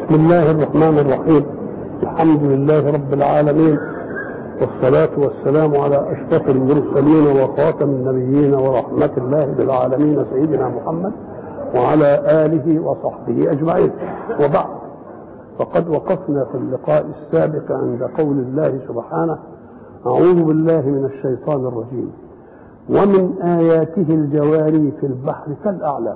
بسم الله الرحمن الرحيم الحمد لله رب العالمين والصلاة والسلام على أشرف المرسلين وخاتم النبيين ورحمة الله للعالمين سيدنا محمد وعلى آله وصحبه أجمعين وبعد فقد وقفنا في اللقاء السابق عند قول الله سبحانه أعوذ بالله من الشيطان الرجيم ومن آياته الجواري في البحر كالأعلام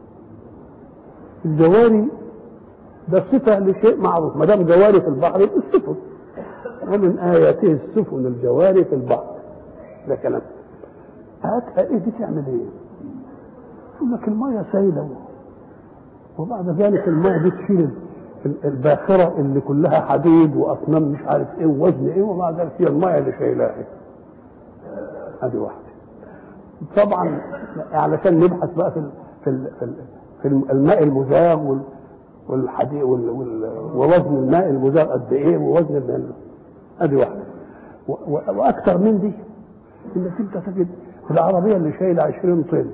الجواري ده صفة لشيء معروف ما دام جواري في البحر يبقى السفن ومن آياته السفن الجواري في البحر ده كلام هاتها ايه دي تعمل ايه؟ يقول لك المية سايلة وبعد ذلك المية دي تشيل الباخرة اللي كلها حديد وأصنام مش عارف ايه ووزن ايه وبعد ذلك هي المية اللي شايلاها ادي واحدة طبعا علشان نبحث بقى في في في, في الماء المزاغ والحديد ووزن الماء المزاغ قد ايه ووزن الماء ادي واحده واكثر من دي انك انت تجد في العربيه اللي شايله 20 طن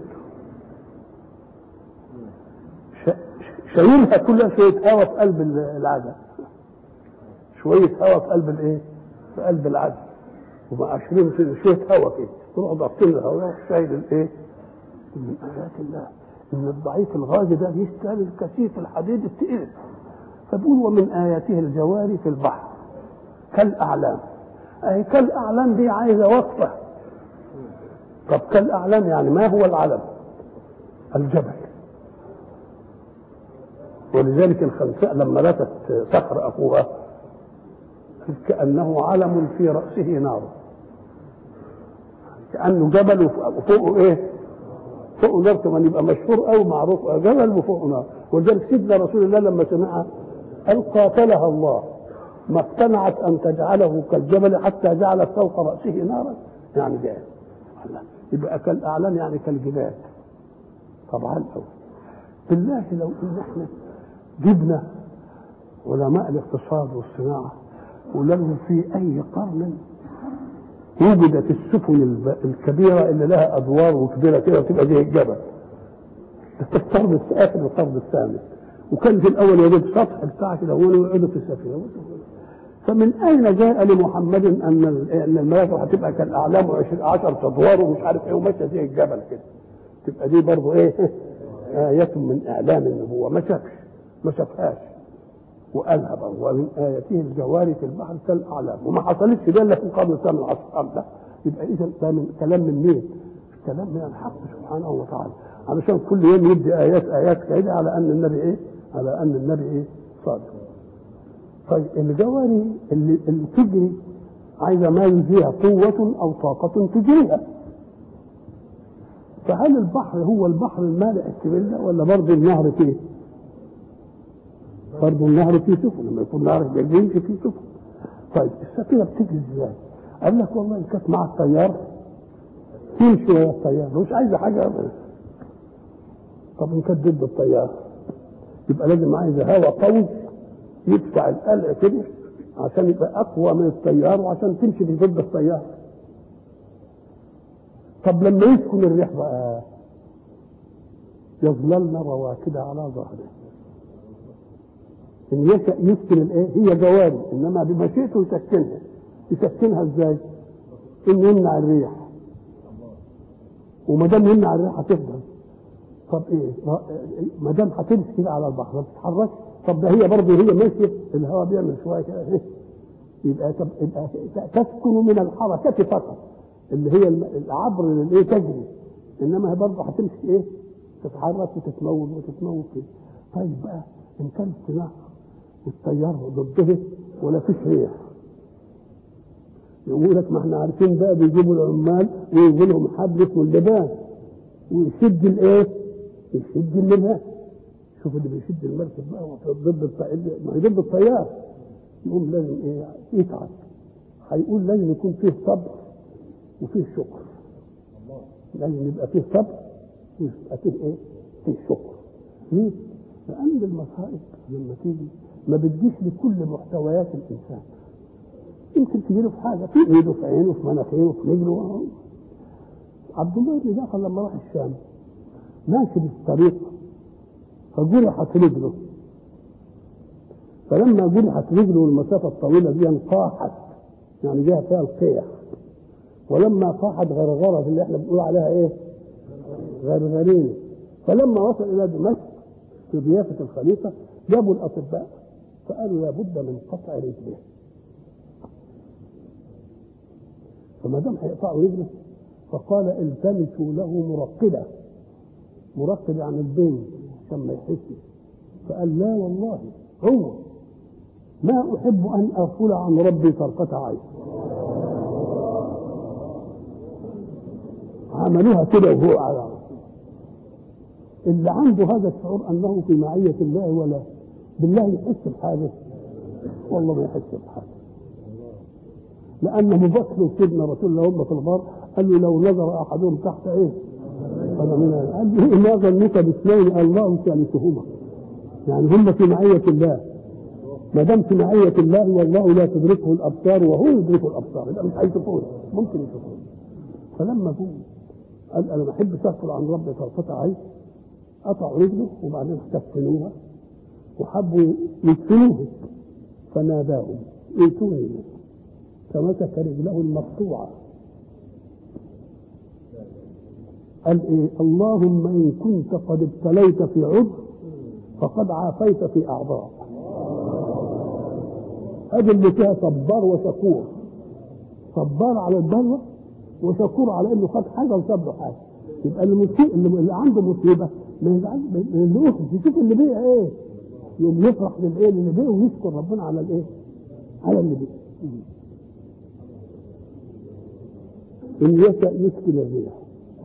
شايلها كلها شويه هواء في قلب العدد شويه هواء في قلب الايه؟ في قلب العدد ومع 20 طن شويه هواء كده تروح ضاغطين الهواء شايل الايه؟ من ايات الله ان الضعيف الغازي ده يشتغل الكثيف الحديد التقيل فبيقول ومن اياته الجواري في البحر كالاعلام اي كالاعلام دي عايزه وقفه طب كالاعلام يعني ما هو العلم الجبل ولذلك الخنساء لما لتت صخر اخوها كانه علم في راسه نار كانه جبل وفوقه ايه فوق نار كمان يبقى مشهور قوي معروف جبل وفوق نار ولذلك سيدنا رسول الله لما سمعها قال قاتلها الله ما اقتنعت ان تجعله كالجبل حتى جعلت فوق راسه نارا يعني ده يبقى كالاعلام يعني كالجبال طبعا قوي بالله لو ان احنا جبنا علماء الاقتصاد والصناعه وقلنا لهم في اي قرن وجدت السفن الكبيرة اللي لها أدوار وكبيرة كده وتبقى زي الجبل في القرن آخر القرن الثامن وكان في الأول يجد سطح بتاع كده ويقعدوا في السفينة فمن أين جاء لمحمد أن أن الملائكة هتبقى كالأعلام عشر أدوار ومش عارف إيه وماشية زي الجبل كده تبقى دي برضه إيه آية من إعلام النبوة ما شافش ما شافهاش وقالها بقى ومن آياته الجواري في البحر كالأعلام وما حصلتش ده إلا في القرن الثامن عشر لا يبقى إذا ده من كلام من مين؟ كلام من الحق سبحانه وتعالى علشان كل يوم يدي آيات آيات كده على أن النبي إيه؟ على أن النبي إيه؟ صادق. طيب الجواري اللي, اللي تجري عايزة ما فيها قوة أو طاقة تجريها. فهل البحر هو البحر المالئ الكبير ده ولا برضه النهر فيه؟ برضه النهر فيه سفن لما يكون نهر بيمشي فيه سفن طيب السفينه بتجري ازاي؟ قال لك والله ان كانت مع الطيار تمشي ورا الطيار مش عايزه حاجه ابدا طب ان كانت ضد الطيار يبقى لازم عايزه هواء قوي يدفع القلع كده عشان يبقى اقوى من الطيار وعشان تمشي ضد الطيار طب لما يسكن الريح بقى يظللن رواكد على ظهره ان يشأ يسكن الايه هي جواري انما بمشيئته يسكنها يسكنها ازاي ان يمنع الريح وما دام يمنع الريح هتفضل طب ايه ما دام هتمشي كده على البحر ما تتحركش طب ده هي برضه هي ماشيه الهواء بيعمل شويه كده ايه يبقى طب يبقى تسكن من الحركه فقط اللي هي العبر اللي ايه تجري انما هي برضه هتمشي ايه تتحرك وتتمول وتتمول كده طيب بقى ان كانت نهر والتيار ضده ولا فيش ريح يقول لك ما احنا عارفين بقى بيجيبوا العمال ويجي لهم حبل اسمه اللبان ويشد الايه؟ يشد اللبان شوف اللي بيشد المركب بقى ضد ما هي ضد التيار يقوم لازم ايه يتعب هيقول لازم يكون فيه صبر وفيه شكر لازم يبقى فيه صبر ويبقى فيه ايه؟ فيه شكر ليه؟ لأن المصائب لما تيجي ما بتجيش لكل محتويات الانسان يمكن تجيله في حاجه في ايده في عينه في مناخيره في رجله عبد الله بن جعفر لما راح الشام ماشي في الطريق فجرحت رجله فلما جرحت رجله المسافة الطويلة دي قاحت يعني جاء فيها القيح ولما قاحت غرغرة اللي احنا بنقول عليها ايه غرغرين فلما وصل الى دمشق في ضيافة الخليفة جابوا الاطباء فقالوا لابد من قطع رجله فما دام هيقطعوا رجله فقال التمسوا له مرقدة مرقد عن البين عشان ما يحسش فقال لا والله هو ما أحب أن أغفل عن ربي طرفة عين عملوها كده وهو على اللي عنده هذا الشعور أنه في معية الله ولا بالله يحس بحاجة والله ما يحس بحاجة لأن مبكر سيدنا رسول الله هم في الغار قال له لو نظر أحدهم تحت إيه قدمنا قال له ما ظنك باثنين الله ثالثهما يعني هم في معية الله ما دام في معية الله والله لا تدركه الأبصار وهو يدركه الأبصار يبقى مش هيشوفون ممكن يشوفون فلما جم قال أنا ما أحبش أغفل عن ربي طرفة عين قطعوا رجله وبعدين كفنوها وحبوا يدفنوه فناداهم ائتوني فمسك رجله المقطوعة قال ايه اللهم ان كنت قد ابتليت في عضو فقد عافيت في اعضاء هذه اللي فيها صبار وشكور صبار على البلوى وشكور على انه خد حاجه وساب له حاجه يبقى المصيب اللي عنده مصيبه ما يزعلش من اللي يخرج يشوف اللي بيه ايه يوم يفرح للايه اللي بيه ويشكر ربنا على الايه على اللي بيه ان يشاء يسكن الريح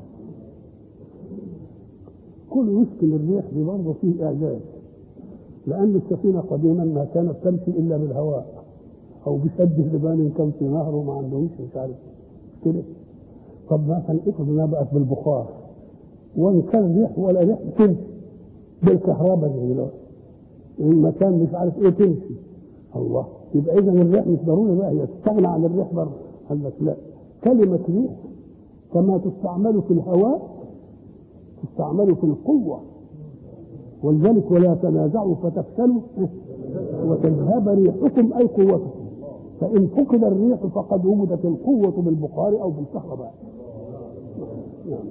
كل يسكن الريح دي برضه فيه اعجاز لان السفينه قديما ما كانت تمشي الا بالهواء او بشد اللبان كان في نهر وما عندهمش مش عارف كده طب مثلا افرض انها بقت بالبخار وان كان ريح ولا ريح تمشي بالكهرباء زي دلوقتي المكان مش عارف ايه تمشي الله يبقى اذا الريح مش ضروري بقى هي تستغنى عن الريح برضه قال لك لا كلمة ريح كما تستعمل في الهواء تستعمل في القوة ولذلك ولا تنازعوا فتفشلوا وتذهب ريحكم أي قوتكم فإن فقد الريح فقد وجدت القوة بالبخار أو بالكهرباء يعني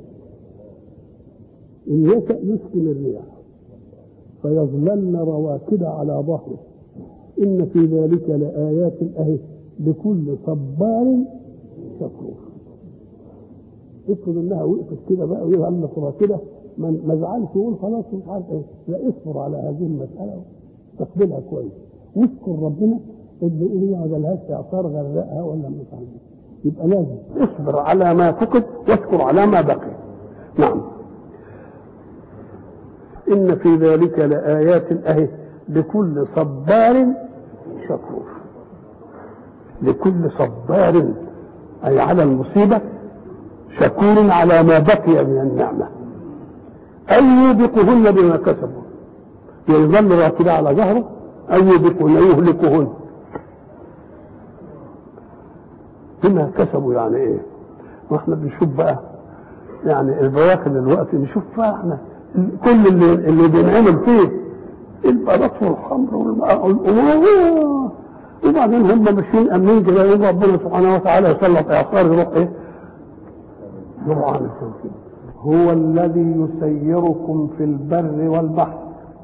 إن يشأ يسكن الريح فيظللن رواكد على ظهره إن في ذلك لآيات أهي لكل صبار شكور افرض انها وقفت كده بقى ويغلى صورة كده ما زعلش يقول خلاص مش عارف ايه لا اصبر على هذه المسألة واستقبلها كويس واذكر ربنا اللي إيه ما جالهاش اعصار غرقها ولا مش عارف يبقى لازم اصبر على ما فقد واذكر على ما بقي نعم إن في ذلك لآيات أهي لكل صبار شكور لكل صبار أي على المصيبة شكور على ما بقي من النعمة أو يوبقهن بما كسبوا يظل راكبا على ظهره أو يوبقهن يهلكهن بما كسبوا يعني إيه؟ واحنا بنشوف بقى يعني البواخر دلوقتي نشوف بقى احنا كل اللي اللي بينعمل فيه البلاط والخمر والامور وبعدين هم ماشيين امنين كده يقول ربنا سبحانه وتعالى يسلط اعصار يروح ايه؟ يروح عن التوحيد هو الذي يسيركم في البر والبحر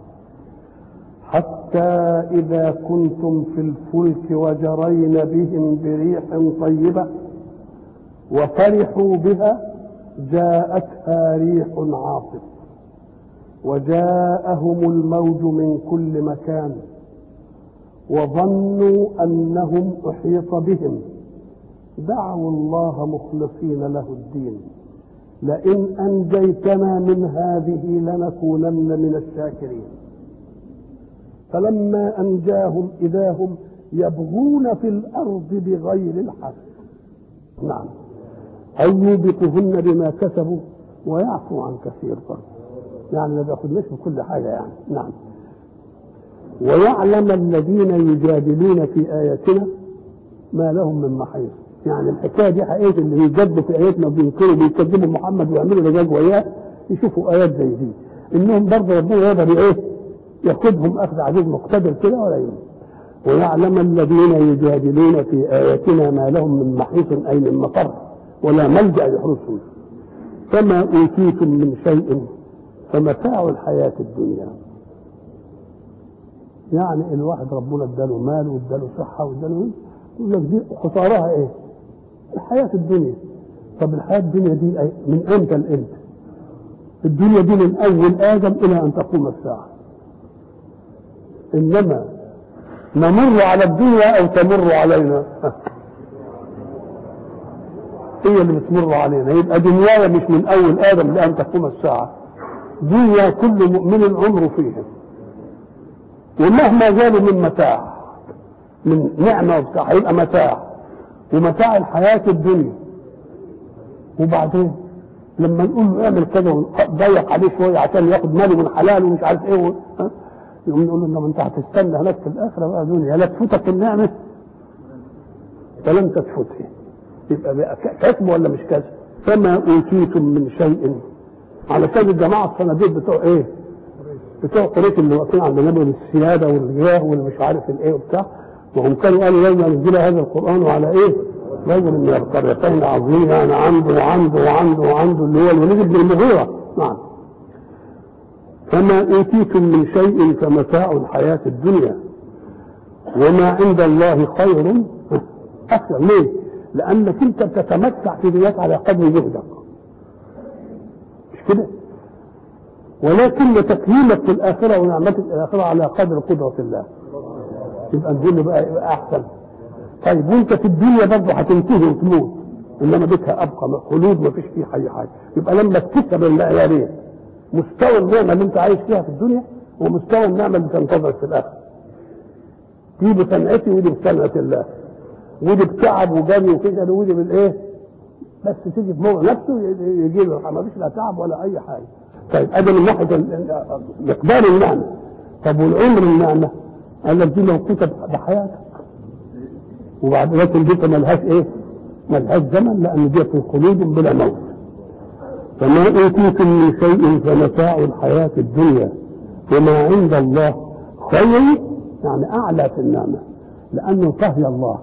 حتى إذا كنتم في الفلك وجرين بهم بريح طيبة وفرحوا بها جاءتها ريح عاصف وجاءهم الموج من كل مكان وظنوا انهم احيط بهم دعوا الله مخلصين له الدين لئن انجيتنا من هذه لنكونن من الشاكرين فلما انجاهم اذا هم يبغون في الارض بغير الحق نعم او يوبقهن بما كسبوا ويعفو عن كثير برضه يعني ما بياخدناش بكل حاجه يعني نعم ويعلم الذين يجادلون في اياتنا ما لهم من محيص يعني الحكايه دي حقيقه اللي بيجادلوا في اياتنا وبينكروا بيكذبوا محمد ويعملوا رجاج وياه يشوفوا ايات زي دي انهم برضه ربنا يقدر ايه ياخدهم اخذ عزيز مقتدر كده ولا يوم ويعلم الذين يجادلون في آياتنا ما لهم من محيص أي من مفر ولا ملجأ يحرسهم فما أوتيتم من شيء فمتاع الحياة الدنيا يعني الواحد ربنا اداله مال واداله صحة واداله يقول لك دي خسارها ايه؟ الحياة الدنيا طب الحياة الدنيا دي من امتى لامتى؟ الدنيا دي من اول ادم الى ان تقوم الساعة انما نمر على الدنيا او تمر علينا هي اللي بتمر علينا يبقى دنيانا مش من اول ادم لان تقوم الساعه دنيا كل مؤمن عمره فيها ومهما زالوا من متاع من نعمه وبتاع هيبقى متاع ومتاع الحياه الدنيا وبعدين لما نقول له اعمل كذا ونضيق عليه شويه عشان ياخد ماله من حلال ومش عارف ايه و... يقوم نقول له انما انت هتستنى هناك في الاخره بقى دنيا لا تفوتك النعمه فلم تفوته يبقى بقى كسب ولا مش كسب فما اوتيتم من شيء علشان الجماعه الصناديق بتوع ايه؟ بتوع قريش اللي واقفين عند النبي السياده والجاه واللي مش عارف الايه وبتاع وهم كانوا قالوا يوم ينزل هذا القران على ايه؟ رجل من القريتين عظيم يعني عنده وعنده وعنده وعنده اللي هو الوليد بن المغيره نعم فما اوتيتم من شيء فمتاع الحياه الدنيا وما عند الله خير اكثر ليه؟ لانك انت بتتمتع في دنياك على قدر جهدك مش كده ولكن تكريمك في الاخره ونعمتك في الاخره على قدر قدره الله يبقى نقول بقى يبقى احسن طيب وانت في الدنيا برضه هتنتهي وتموت انما بك ابقى خلود ما فيش فيه اي حاجه يبقى لما تكسب المعيارين مستوى النعمه اللي انت عايش فيها في الدنيا ومستوى النعمه اللي تنتظرك في الاخره دي بصنعتي ودي بصنعه الله ودي بتعب وجري وكده ودي بالايه بس تيجي في موضع نفسه يجي له ما فيش لا تعب ولا اي حاجه طيب ادي من ناحيه مقدار النعمه طب والعمر النعمه قال لك دي موقوته بحياتك وبعد لكن دي ملهاش ايه؟ ملهاش زمن لان دي في خلود بلا موت فما اوتيتم من شيء فمتاع الحياه الدنيا وما عند الله خير يعني اعلى في النعمه لانه طهي الله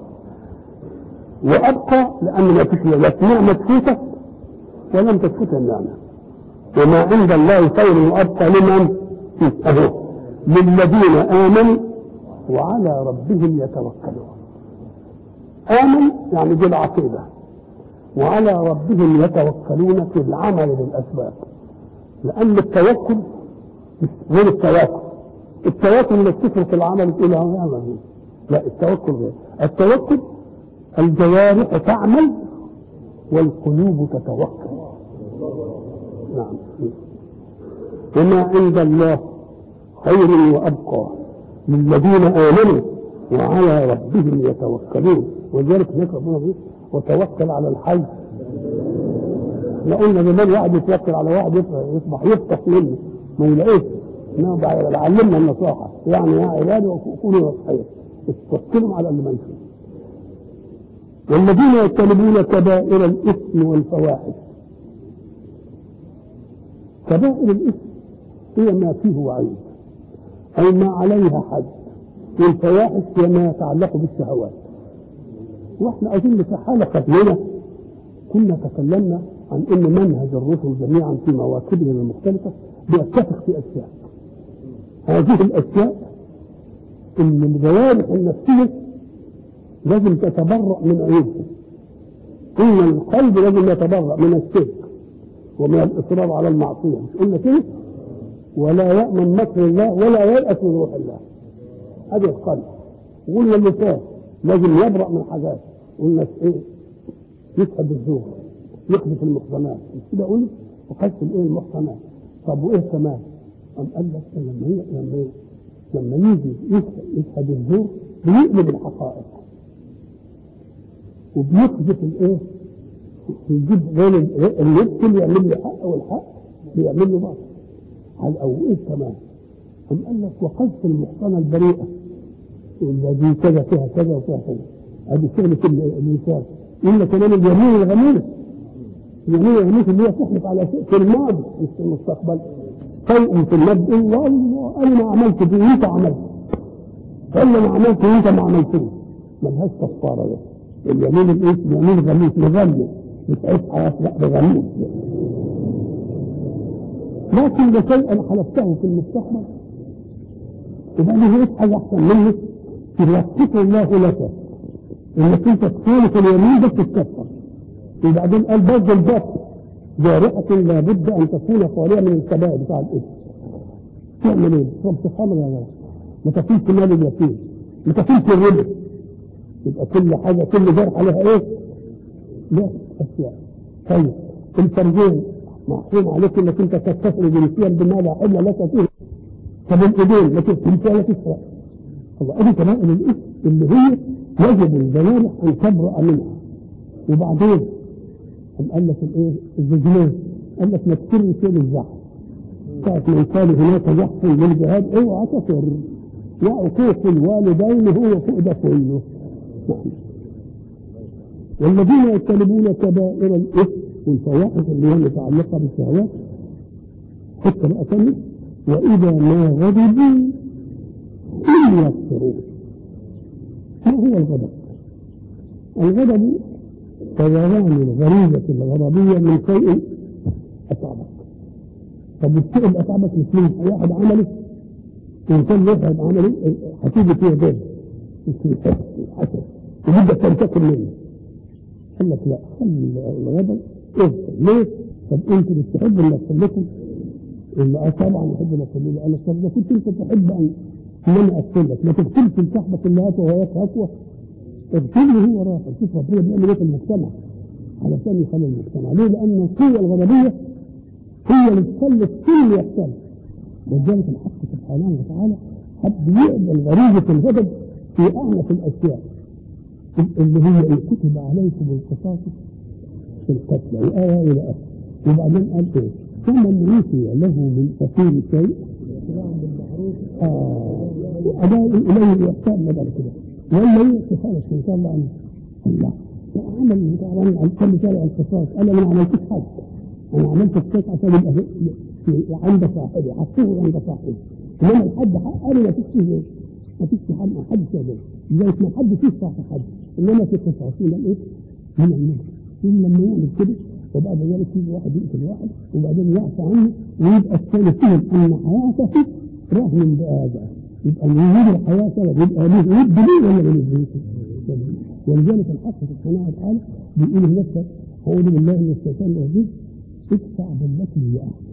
وابقى لان ما فيش لا نعمه تفوتك ولم تفوت النعمه وما عند الله خير وابقى لمن؟ اهو للذين امنوا وعلى ربهم يتوكلون امن يعني دي العقيده وعلى ربهم يتوكلون في العمل بالاسباب لان التوكل غير التواكل التواكل انك تترك العمل تقول اه يعمل لا التوكل غير التوكل الجوارح تعمل والقلوب تتوكل نعم وما عند الله خير وابقى للذين امنوا وعلى ربهم يتوكلون ولذلك هناك ربنا بيقول وتوكل على الحي احنا قلنا زمان واحد يتوكل على واحد يصبح يفتح منه ما يلاقيش انما علمنا النصيحه يعني يا عبادي كونوا خير توكلوا على اللي ما يشوف والذين يجتنبون كبائر الاثم والفواحش كبائر الاثم هي ما فيه وعيد اي ما عليها حد والفواحش هي ما يتعلق بالشهوات واحنا اظن في حاله قبلنا كنا تكلمنا عن ان منهج الرسل جميعا في مواكبهم المختلفه بيتفق في اشياء هذه الاشياء ان الجوارح النفسيه لازم تتبرأ من عيوبها ان القلب لازم يتبرأ من الشرك ومن الاصرار على المعصيه مش قلنا كده ولا يأمن مكر الله ولا ييأس من روح الله هذه القلب وقلنا اللسان لازم يبرأ من حاجات قلنا ايه يشهد الزور يقذف المحصنات مش كده قلت وقذف الايه المحصنات طب وايه كمان؟ قام قال لك لما هي لما لما يجي يشهد الزور بيقلب الحقائق وبيقذف الايه؟ يجيب غير اللي يبكي يعمل له حق والحق بيعمل له باطل على او ايه كمان؟ قام قال لك وقذف المحصنه البريئه الذي كذا فيها كذا وفيها كذا هذه شغلة الإنسان إلا كمان اليمين الغميس اليمين الغميس اللي هي تحلف على شيء في الماضي مش في المستقبل شيء في الماضي إيه والله أنا ما عملت دي أنت عملت الا ما عملت وانت ما عملتوش ملهاش كفاره ده اليمين الايه اليمين غميس مغمس مش عيش حياه لا ده غميس لكن ده شيء حلفته في المستقبل يبقى له حاجه احسن منه يلقفه الله لك انك انت تكون في اليمين بس تتكفر وبعدين قال برضه الباطل جارحة لابد ان تكون خالية من الكبائر بتاع الاثم تعمل ايه؟ تشرب خمر يا جماعه ما تاكلش مال اليتيم ما تاكلش الربا يبقى كل حاجه كل جرح عليها ايه؟ لا اشياء طيب الفرجين محكوم عليك انك انت تتصل جنسيا بما لا حل لك فيه طب الايدين ما تقتلش ولا تسرق الله ادي كمان الاثم اللي هي يجب الجوارح ان تبرأ منها وبعدين قال لك الايه الرجلين قال لك ما تكرش للزحف ساعة ما قال هناك زحف للجهاد اوعى تفر وعقوق الوالدين هو فوق ده كله والذين يجتنبون كبائر الاثم والفواحش اللي هي متعلقه بالشهوات حتى بقى ثانيه واذا ما غضبوا هم يكفرون ما هو الغضب؟ الغضب طيران الغريزة الغضبية من شيء أصابك طب الشيء اللي أصابك مش من واحد عمله إن كان واحد عمله هتيجي فيه غير اسمه حسد حسد وبدك تنتقم منه قال لك لا خلي الغضب اغفر ليه؟ طب انتوا بتحبوا اللي يحصل لكم اللي اه طبعا يحب اللي يحصل لي انا طب اذا كنت انت تحب ان ان انا اقتل لك ما تقتلش لصاحبك اللي هاته وهياك هكوه اغفر له هو راحل شوف ربنا بيعمل ايه في المجتمع علشان يخلي المجتمع ليه؟ لان القوه الغضبيه هي اللي تخلي الكل يحتل ولذلك الحق سبحانه وتعالى حب يقبل غريزه الغضب في اعنف الاشياء اللي هي ان كتب عليكم القصاص في القتل الآية إلى آخره وبعدين قال إيه؟ فمن أوتي له من أخيه شيء آه أداء إليه الإحسان بدل كده ولا يأتي خالص إن شاء الله عنه الله عمل مثلا عن كل شارع القصاص أنا ما عملتش حاجة أنا عملت القصاص عشان يبقى عند صاحبي حطوه عند صاحبي إنما الحد حق أنا ما فيش فيه ما فيش في حد حد شغال لذلك ما حد فيش صح حد انما في قصاص من الايه؟ من الناس ثم لما يعمل كده وبعد ذلك يجي واحد يقتل واحد وبعدين يعفى عنه ويبقى الثاني فهم ان حياته رهن بهذا يبقى من وجود الحياه سبب يبقى له ود ليه ولا ما يدريش ولذلك الحق سبحانه وتعالى بيقول هناك اعوذ بالله من الشيطان الرجيم ادفع بالتي هي احسن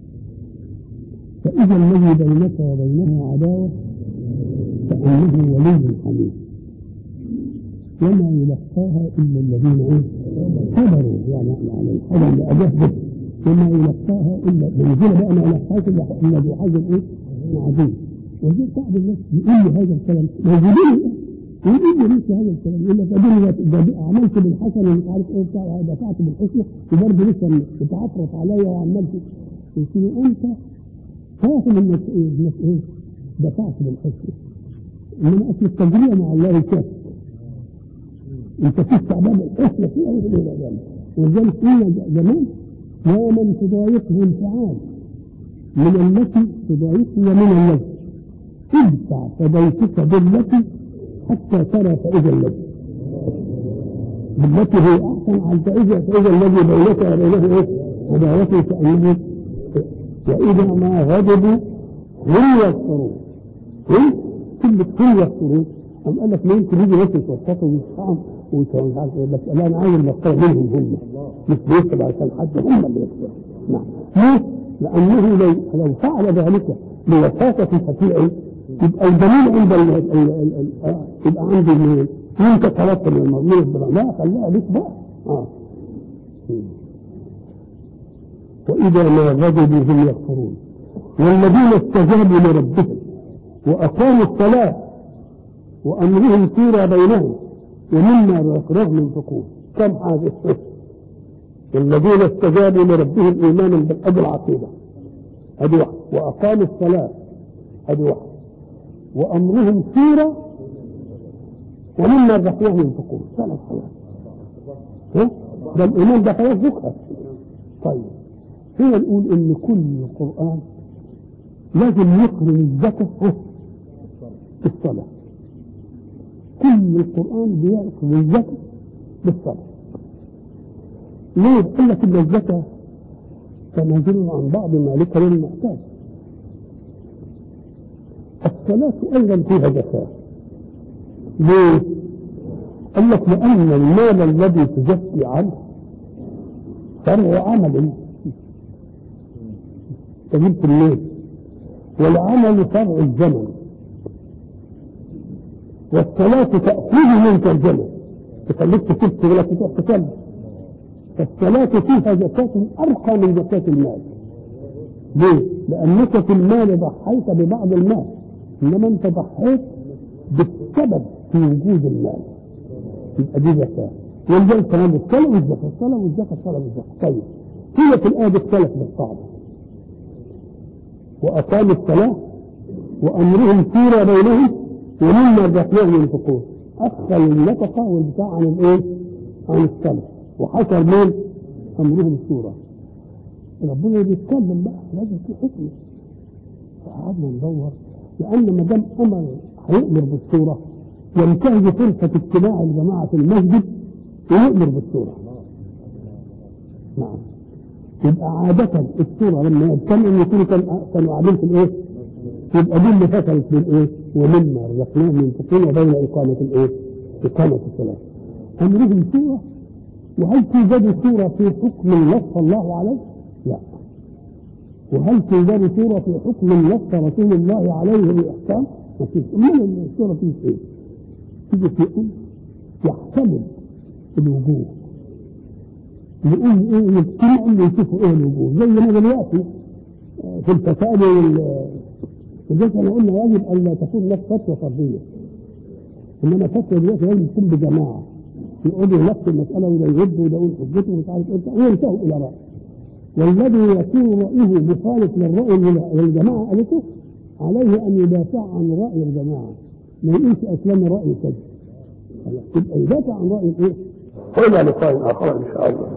فاذا الذي بينك وبينه عداوه كانه ولي حميد وما يلقاها الا الذين ايه صبروا يعني على الحاجه اللي اجهزت وما يلقاها الا منزل بقى ما يلقاهاش الا ذو حظ ايه عظيم وزي بعض الناس يقول لي هذا الكلام موجودين يقول لي ليس هذا الكلام يقول لك اديني عملت بالحسن ومش عارف ايه بتاع دفعت بالحسنى وبرضه لسه بتعفرت عليا وعملت قلت له انت فاهم انك ايه انك ايه دفعت بالحسنى انما اصل التجربه مع الله كافر انت في استعباد الحسنى في اول الى ولذلك قلنا زمان يا من تضايقه الفعال من التي تضايقه ومن الذي ادفع فديتك بالتي حتى ترى فإذا الذي بالتي هي أحسن عن فإذا فإذا الذي بينك وبينه إيه؟ عداوة كأنه وإذا ما غضبوا هم يكفرون هم كلمة هم يكفرون أم قال لك ممكن يجي ناس يتوسطوا ويدفعهم ومش عارف ايه بس لا انا عايز المختار منهم هم مش بيكتب عشان حد هم اللي يكتب نعم ليه؟ لانه لو لو فعل ذلك بوساطة شفيعي يبقى الدليل عند ال ال ال ال يبقى عندي مين؟ انت طلبت من المظلوم لا خليها ليك بقى اه واذا ما غضبوا هم يكفرون والذين استجابوا لربهم واقاموا الصلاه وامرهم شورى بينهم ومما رزقناهم ينفقون كم حاجه الذين استجابوا لربهم ايمانا بالاجر العقيده ادي واحد واقاموا الصلاه ادي واحد وامرهم شورى ومما رزقناهم ينفقون ثلاث حاجات ها ده الايمان ده خلاص ذكر طيب هنا نقول ان كل القران لازم يقرن الزكاه بالصلاة كل القرآن بيأخذ الزكاة بالصلاة ليه؟ قال لك إن الزكاة تنازل عن بعض مالك للمحتاج الصلاة أيضا فيها زكاة ليه؟ قال لك لأن المال الذي تزكي عنه فرع عمل تجيب الليل والعمل فرع الزمن والصلاة تأخذه من ترجمة تخليك تسيب شغلك وتروح تصلي فالصلاة فيها زكاة أرقى من زكاة المال ليه؟ لأنك في المال ضحيت ببعض المال إنما أنت ضحيت بالسبب في وجود المال يبقى دي زكاة ولذلك كمان الصلاة والزكاة الصلاة والزكاة الصلاة والزكاة طيب هي في الآية بتختلف بالقاعدة وأقاموا الصلاة وأمرهم شورى بينهم ومما رزقناهم ينفقون أدخل النفقة والبتاع عن الإيه؟ عن الصلاة وحصل مين؟ أمرهم شورى ربنا بيتكلم بقى لازم في حكمة فقعدنا ندور لأن ما دام أمر هيأمر بالصورة ينتهز فرصة اجتماع الجماعة في المسجد ويأمر بالصورة نعم يبقى عادة الصورة لما يتكلم يكونوا كانوا قاعدين في الايه؟ يبقى دي اللي فصلت بالايه؟ ومما رزقناهم ينفقون وبين إقامة الايه؟ إقامة الصلاة. أمرهم صورة وهل توجد صورة في حكم نص الله عليه؟ لا. وهل توجد صورة في حكم نص رسول الله عليه بإحكام؟ ما فيش. أمال الصورة فيه إيه؟ تيجي في أم يحتمل الوجوه يقول ايه يجتمعوا اللي يشوفوا ايه الوجوه زي ما دلوقتي في الفساد وال احنا قلنا يجب ان لا تكون لك فتوى فرديه انما فتوى دلوقتي لازم تكون بجماعه يقعدوا نفس المساله وده يرد وده يقول حجته ومش عارف ايه وينتهوا الى راي والذي يكون رايه مخالف للراي للجماعه قالته عليه ان يدافع عن راي الجماعه ما يقولش اسلام راي كذا يبقى يدافع عن راي الايه؟ والى لقاء اخر ان شاء الله